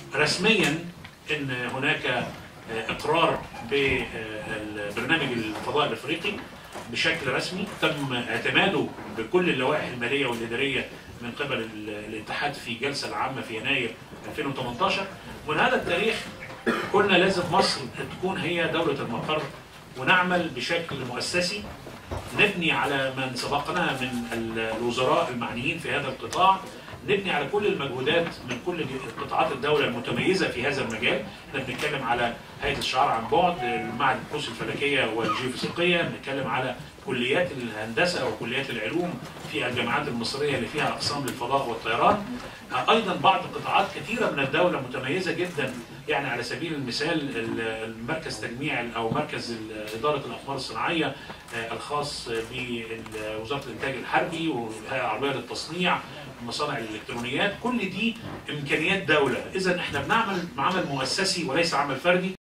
رسميا ان هناك اقرار ببرنامج الفضاء الافريقي بشكل رسمي تم اعتماده بكل اللوائح الماليه والاداريه من قبل الاتحاد في الجلسه العامه في يناير 2018 ومن هذا التاريخ قلنا لازم مصر تكون هي دوله المقر ونعمل بشكل مؤسسي نبني على من سبقنا من الوزراء المعنيين في هذا القطاع نبني على كل المجهودات من كل قطاعات الدوله المتميزه في هذا المجال، احنا بنتكلم على هيئه الشعار عن بعد، معهد البحوث الفلكيه والجيوفيزيقيه، بنتكلم على كليات الهندسه وكليات العلوم في الجامعات المصريه اللي فيها اقسام للفضاء والطيران. ايضا بعض قطاعات كثيره من الدوله متميزه جدا يعني على سبيل المثال المركز تجميع او مركز اداره الاقمار الصناعيه الخاص بوزاره الانتاج الحربي والهيئه العربيه للتصنيع مصانع الالكترونيات كل دي امكانيات دوله اذا احنا بنعمل عمل مؤسسي وليس عمل فردي